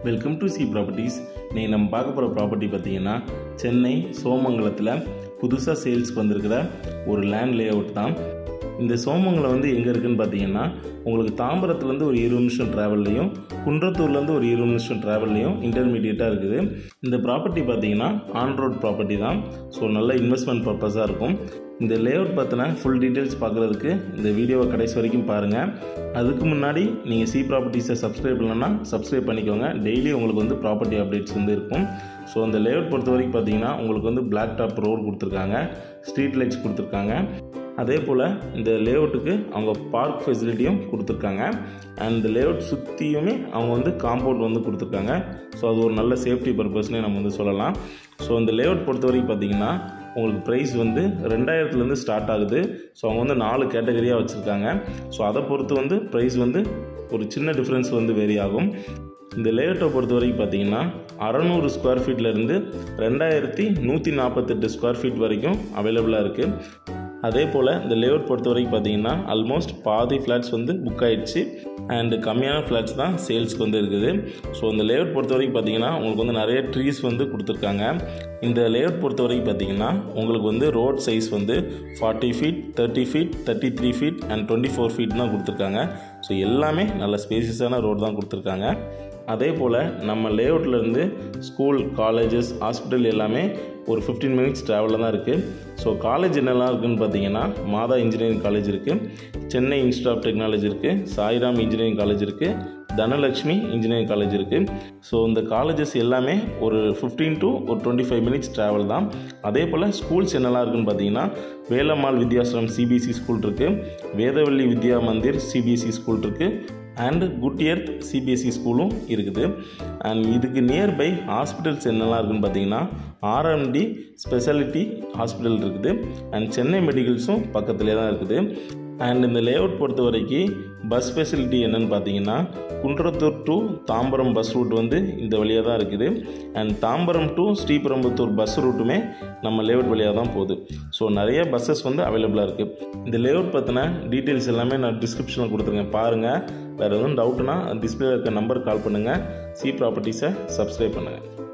welcome to C properties நீங்கள் நம்ம பார்க்க போகிற ப்ராப்பர்ட்டி பார்த்தீங்கன்னா சென்னை சோமங்கலத்தில் புதுசாக சேல்ஸ்க்கு வந்திருக்கிற ஒரு லேண்ட் லே அவுட் தான் இந்த சோமங்கலம் வந்து எங்கே இருக்குன்னு பார்த்தீங்கன்னா உங்களுக்கு தாம்பரத்துலேருந்து ஒரு இருபது நிமிஷம் ட்ராவல்லையும் குன்றத்தூர்லேருந்து ஒரு இருபது நிமிஷம் ட்ராவல்லையும் இன்டர்மீடியட்டாக இருக்குது இந்த ப்ராப்பர்ட்டி பார்த்தீங்கன்னா ஆன் ரோட் ப்ராப்பர்ட்டி தான் ஸோ நல்ல இன்வெஸ்ட்மெண்ட் பர்பஸாக இருக்கும் இந்த லேஅவுட் பார்த்தினா ஃபுல் டீட்டெயில்ஸ் பார்க்குறதுக்கு இந்த வீடியோவை கடைசி வரைக்கும் பாருங்கள் அதுக்கு முன்னாடி நீங்கள் சி ப்ராப்பர்ட்டிஸை சப்ஸ்கிரைப் பண்ணலன்னா சப்ஸ்கிரைப் பண்ணிக்கோங்க டெய்லி உங்களுக்கு வந்து ப்ராப்பர்ட்டி அப்டேட்ஸ் வந்து இருக்கும் ஸோ அந்த லேஅவுட் பொறுத்த வரைக்கும் பார்த்தீங்கன்னா உங்களுக்கு வந்து பிளாக் டாப் ரோடு கொடுத்துருக்காங்க ஸ்ட்ரீட் லைட்ஸ் கொடுத்துருக்காங்க அதே போல் இந்த லேஅவுட்டுக்கு அவங்க பார்க் ஃபெசிலிட்டியும் கொடுத்துருக்காங்க அண்ட் இந்த லேஅவுட் சுற்றியுமே அவங்க வந்து காம்பவுண்ட் வந்து கொடுத்துருக்காங்க ஸோ அது ஒரு நல்ல சேஃப்டி பர்பஸ்னே நம்ம வந்து சொல்லலாம் ஸோ இந்த லேஅவுட் பொறுத்த வரைக்கும் பார்த்தீங்கன்னா உங்களுக்கு ப்ரைஸ் வந்து ரெண்டாயிரத்துலேருந்து ஸ்டார்ட் ஆகுது ஸோ அவங்க வந்து நாலு கேட்டகரியாக வச்சுருக்காங்க ஸோ அதை பொறுத்து வந்து ப்ரைஸ் வந்து ஒரு சின்ன டிஃப்ரென்ஸ் வந்து வேரி ஆகும் இந்த லேஅவுட்டை பொறுத்த வரைக்கும் பார்த்தீங்கன்னா அறநூறு ஸ்கொயர் ஃபீட்லேருந்து ரெண்டாயிரத்தி நூற்றி நாற்பத்தெட்டு ஸ்கொயர் ஃபீட் வரைக்கும் அவைலபிளாக இருக்குது அதே போல் இந்த லேஅவுட் பொறுத்த வரைக்கும் பார்த்தீங்கன்னா ஆல்மோஸ்ட் பாதி ஃப்ளாட்ஸ் வந்து புக் ஆகிடுச்சு அண்டு கம்மியான ஃப்ளாட்ஸ் தான் சேல்ஸ்க்கு வந்து இருக்குது ஸோ இந்த லேஅவுட் பொறுத்த வரைக்கும் பார்த்தீங்கன்னா உங்களுக்கு வந்து நிறைய ட்ரீஸ் வந்து கொடுத்துருக்காங்க இந்த லேஅவுட் பொறுத்த வரைக்கும் பார்த்தீங்கன்னா உங்களுக்கு வந்து ரோட் சைஸ் வந்து forty feet thirty feet thirty three feet and twenty four feet தான் கொடுத்துருக்காங்க ஸோ எல்லாமே நல்ல ஸ்பேசியஸான ரோடு தான் கொடுத்துருக்காங்க அதே போல் நம்ம லேஅவுட்லேருந்து ஸ்கூல் காலேஜஸ் ஹாஸ்பிட்டல் எல்லாமே ஒரு ஃபிஃப்டீன் மினிட்ஸ் ட்ராவலில் தான் இருக்குது ஸோ காலேஜ் என்னெல்லாம் இருக்குதுன்னு பார்த்தீங்கன்னா மாதா இன்ஜினியரிங் காலேஜ் இருக்குது சென்னை இன்ஸ்டியூட் ஆஃப் டெக்னாலஜி இருக்குது சாய்ராம் இன்ஜினியரிங் காலேஜ் இருக்குது தனலட்சுமி இன்ஜினியரிங் காலேஜ் இருக்குது ஸோ இந்த காலேஜஸ் எல்லாமே ஒரு ஃபிஃப்டீன் டு ஒரு டுவெண்ட்டி ஃபைவ் மினிட்ஸ் ட்ராவல் தான் அதே போல் ஸ்கூல்ஸ் என்னெல்லாம் இருக்குதுன்னு பார்த்தீங்கன்னா வேலம்மாள் வித்யாசிரம் சிபிஎஸ்சி ஸ்கூல் இருக்குது வேதவள்ளி வித்யா மந்திர் சிபிஎஸ்சி ஸ்கூல் இருக்குது அண்டு குட் எர்த் சிபிஎஸ்சி ஸ்கூலும் இருக்குது அண்ட் இதுக்கு நியர்பை ஹாஸ்பிட்டல்ஸ் என்னெல்லாம் இருக்குதுன்னு பார்த்தீங்கன்னா ஆர்எம்டி ஸ்பெஷாலிட்டி ஹாஸ்பிட்டல் இருக்குது அண்ட் சென்னை மெடிக்கல்ஸும் பக்கத்துலேயே தான் இருக்குது அண்ட் இந்த லேஅவுட் பொறுத்த வரைக்கும் பஸ் ஃபெசிலிட்டி என்னென்னு பார்த்தீங்கன்னா Kundrathur to Tambaram bus route வந்து இந்த வழியாக தான் இருக்குது and Tambaram to Sriperumbudur bus ரூட்டுமே நம்ம லேஅவுட் வழியாக தான் போகுது ஸோ நிறைய பஸ்ஸஸ் வந்து அவைலபிளாக இருக்குது இந்த லேஅவுட் பற்றின டீட்டெயில்ஸ் எல்லாமே நான் டிஸ்கிரிப்ஷனில் கொடுத்துருக்கேன் பாருங்கள் வேறு எதுவும் டவுட்னா டிஸ்பிளே இருக்க நம்பர் கால் பண்ணுங்கள் சி ப்ராப்பர்ட்டிஸை சப்ஸ்கிரைப் பண்ணுங்கள்